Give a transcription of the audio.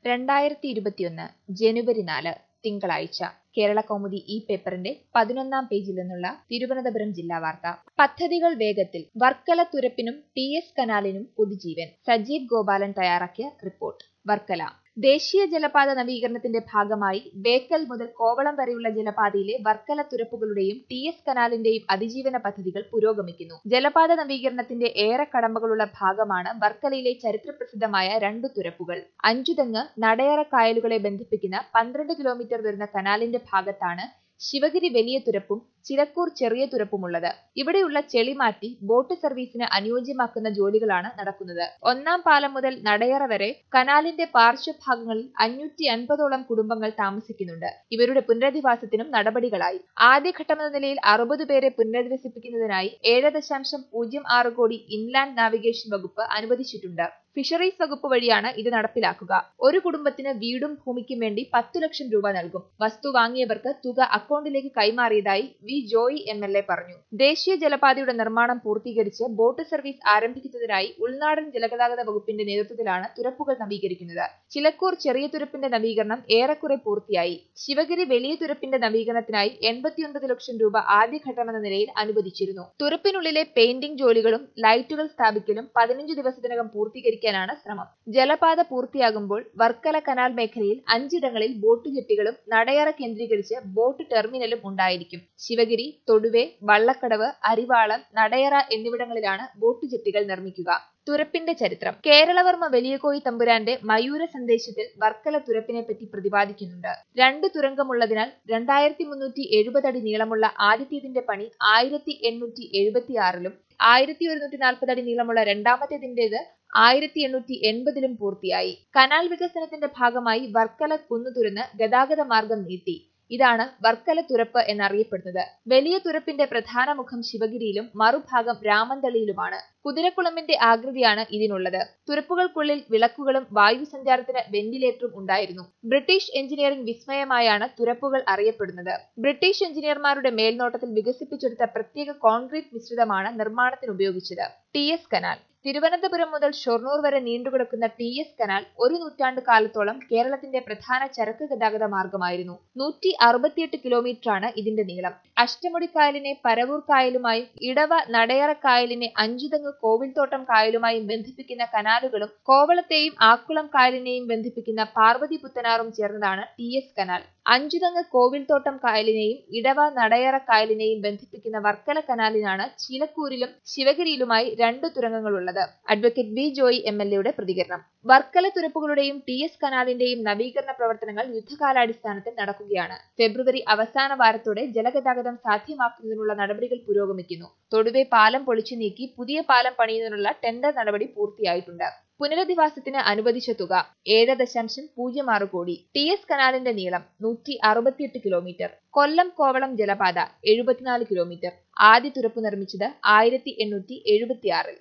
രണ്ടായിരത്തി ഇരുപത്തിയൊന്ന് ജനുവരി നാല് തിങ്കളാഴ്ച കേരള കൗമുദി ഈ പേപ്പറിന്റെ പതിനൊന്നാം പേജിൽ നിന്നുള്ള തിരുവനന്തപുരം ജില്ലാ വാർത്ത പദ്ധതികൾ വേഗത്തിൽ വർക്കല തുരപ്പിനും ടി എസ് കനാലിനും പുതുജീവൻ സജീവ് ഗോപാലൻ തയ്യാറാക്കിയ റിപ്പോർട്ട് വർക്കല ദേശീയ ജലപാത നവീകരണത്തിന്റെ ഭാഗമായി ബേക്കൽ മുതൽ കോവളം വരെയുള്ള ജലപാതയിലെ വർക്കല തുരപ്പുകളുടെയും ടി എസ് കനാലിന്റെയും അതിജീവന പദ്ധതികൾ പുരോഗമിക്കുന്നു ജലപാത നവീകരണത്തിന്റെ ഏറെ കടമ്പകളുള്ള ഭാഗമാണ് വർക്കലയിലെ ചരിത്രപ്രസിദ്ധമായ രണ്ടു തുരപ്പുകൾ അഞ്ചുതെങ്ങ് നടയറ കായലുകളെ ബന്ധിപ്പിക്കുന്ന പന്ത്രണ്ട് കിലോമീറ്റർ വരുന്ന കനാലിന്റെ ഭാഗത്താണ് ശിവഗിരി വലിയ തുരപ്പും ചിലക്കൂർ ചെറിയ തുരപ്പുമുള്ളത് ഇവിടെയുള്ള ചെളി മാറ്റി ബോട്ട് സർവീസിന് അനുയോജ്യമാക്കുന്ന ജോലികളാണ് നടക്കുന്നത് ഒന്നാം പാലം മുതൽ നടയറ വരെ കനാലിന്റെ പാർശ്വഭാഗങ്ങളിൽ അഞ്ഞൂറ്റി അൻപതോളം കുടുംബങ്ങൾ താമസിക്കുന്നുണ്ട് ഇവരുടെ പുനരധിവാസത്തിനും നടപടികളായി ആദ്യഘട്ടമെന്ന നിലയിൽ അറുപത് പേരെ പുനരധിവസിപ്പിക്കുന്നതിനായി ഏഴ് ദശാംശം പൂജ്യം ആറ് കോടി ഇൻലാൻഡ് നാവിഗേഷൻ വകുപ്പ് അനുവദിച്ചിട്ടുണ്ട് ഫിഷറീസ് വകുപ്പ് വഴിയാണ് ഇത് നടപ്പിലാക്കുക ഒരു കുടുംബത്തിന് വീടും ഭൂമിക്കും വേണ്ടി പത്തു ലക്ഷം രൂപ നൽകും വസ്തു വാങ്ങിയവർക്ക് തുക അക്കൗണ്ടിലേക്ക് കൈമാറിയതായി V Joy M L A പറഞ്ഞു ദേശീയ ജലപാതയുടെ നിർമ്മാണം പൂർത്തീകരിച്ച് ബോട്ട് സർവീസ് ആരംഭിക്കുന്നതിനായി ഉൾനാടൻ ജലഗതാഗത വകുപ്പിന്റെ നേതൃത്വത്തിലാണ് തുരപ്പുകൾ നവീകരിക്കുന്നത് ചിലക്കൂർ ചെറിയ തുരപ്പിന്റെ നവീകരണം ഏറെക്കുറെ പൂർത്തിയായി ശിവഗിരി വലിയ തുരപ്പിന്റെ നവീകരണത്തിനായി എൺപത്തിയൊൻപത് ലക്ഷം രൂപ ആദ്യഘട്ടമെന്ന നിലയിൽ അനുവദിച്ചിരുന്നു തുരപ്പിനുള്ളിലെ പെയിന്റിംഗ് ജോലികളും ലൈറ്റുകൾ സ്ഥാപിക്കലും പതിനഞ്ച് ദിവസത്തിനകം പൂർത്തീകരിക്കാനാണ് ശ്രമം ജലപാത പൂർത്തിയാകുമ്പോൾ വർക്കല കനാൽ മേഖലയിൽ അഞ്ചിടങ്ങളിൽ ബോട്ട് ജെട്ടികളും നടയറ കേന്ദ്രീകരിച്ച് ബോട്ട് ടെർമിനലും ഉണ്ടായിരിക്കും ശിവഗിരി തൊടുവെ വള്ളക്കടവ് അരിവാളം നടയറ എന്നിവിടങ്ങളിലാണ് ബോട്ട് ജെട്ടികൾ നിർമ്മിക്കുക തുരപ്പിന്റെ ചരിത്രം കേരളവർമ്മ വലിയകോയി തമ്പുരാന്റെ മയൂര സന്ദേശത്തിൽ വർക്കല തുരപ്പിനെ പറ്റി പ്രതിപാദിക്കുന്നുണ്ട് രണ്ട് തുരങ്കമുള്ളതിനാൽ രണ്ടായിരത്തി മുന്നൂറ്റി എഴുപത് അടി നീളമുള്ള ആദ്യത്തേതിന്റെ പണി ആയിരത്തി എണ്ണൂറ്റി എഴുപത്തി ആറിലും ആയിരത്തി ഒരുന്നൂറ്റി നാൽപ്പത് അടി നീളമുള്ള രണ്ടാമത്തേതിന്റേത് ആയിരത്തി എണ്ണൂറ്റി എൺപതിലും പൂർത്തിയായി കനാൽ വികസനത്തിന്റെ ഭാഗമായി വർക്കല കുന്നു തുരന്ന് ഗതാഗത മാർഗം നീട്ടി ഇതാണ് വർക്കല തുരപ്പ് എന്നറിയപ്പെടുന്നത് വലിയ തുരപ്പിന്റെ പ്രധാന മുഖം ശിവഗിരിയിലും മറുഭാഗം രാമന്തളിയിലുമാണ് കുതിരക്കുളമ്പിന്റെ ആകൃതിയാണ് ഇതിനുള്ളത് തുരപ്പുകൾക്കുള്ളിൽ വിളക്കുകളും വായുസഞ്ചാരത്തിന് വെന്റിലേറ്ററും ഉണ്ടായിരുന്നു ബ്രിട്ടീഷ് എഞ്ചിനീയറിംഗ് വിസ്മയമായാണ് തുരപ്പുകൾ അറിയപ്പെടുന്നത് ബ്രിട്ടീഷ് എഞ്ചിനീയർമാരുടെ മേൽനോട്ടത്തിൽ വികസിപ്പിച്ചെടുത്ത പ്രത്യേക കോൺക്രീറ്റ് മിശ്രിതമാണ് നിർമ്മാണത്തിന് ഉപയോഗിച്ചത് ടി എസ് കനാൽ തിരുവനന്തപുരം മുതൽ ഷൊർണൂർ വരെ നീണ്ടുകിടക്കുന്ന ടി എസ് കനാൽ ഒരു നൂറ്റാണ്ട് കാലത്തോളം കേരളത്തിന്റെ പ്രധാന ചരക്ക് ഗതാഗത മാർഗമായിരുന്നു നൂറ്റി അറുപത്തിയെട്ട് കിലോമീറ്ററാണ് ഇതിന്റെ നീളം അഷ്ടമുടിക്കായലിനെ പരവൂർ കായലുമായും ഇടവ നടയറ കായലിനെ അഞ്ചുതെങ്ങ് കോവിൽത്തോട്ടം കായലുമായും ബന്ധിപ്പിക്കുന്ന കനാലുകളും കോവളത്തെയും ആക്കുളം കായലിനെയും ബന്ധിപ്പിക്കുന്ന പാർവതി പുത്തനാറും ചേർന്നതാണ് T S canal Anchuthengu Kovilthottam കായലിനെയും ഇടവ നടയറ കായലിനെയും ബന്ധിപ്പിക്കുന്ന വർക്കല കനാലിനാണ് ചീലക്കൂരിലും ശിവഗിരിയിലുമായി രണ്ട് തുരങ്കങ്ങളുള്ളത് advocate B Joy M L എയുടെ പ്രതികരണം വർക്കല തുരപ്പുകളുടെയും ടി എസ് കനാലിന്റെയും നവീകരണ പ്രവർത്തനങ്ങൾ യുദ്ധകാലാടിസ്ഥാനത്തിൽ നടക്കുകയാണ് ഫെബ്രുവരി അവസാന വാരത്തോടെ ജലഗതാഗതം സാധ്യമാക്കുന്നതിനുള്ള നടപടികൾ പുരോഗമിക്കുന്നു തൊടുവെ പാലം പൊളിച്ചു നീക്കി പുതിയ പാലം പണിയുന്നതിനുള്ള ടെൻഡർ നടപടി പൂർത്തിയായിട്ടുണ്ട് പുനരധിവാസത്തിന് അനുവദിച്ച തുക ഏഴ് ദശാംശം പൂജ്യം ആറ് കോടി ടി എസ് കനാലിന്റെ നീളം നൂറ്റി അറുപത്തിയെട്ട് കിലോമീറ്റർ കൊല്ലം കോവളം ജലപാത എഴുപത്തിനാല് കിലോമീറ്റർ ആദ്യ തുരപ്പ് നിർമ്മിച്ചത് ആയിരത്തി എണ്ണൂറ്റി എഴുപത്തിയാറിൽ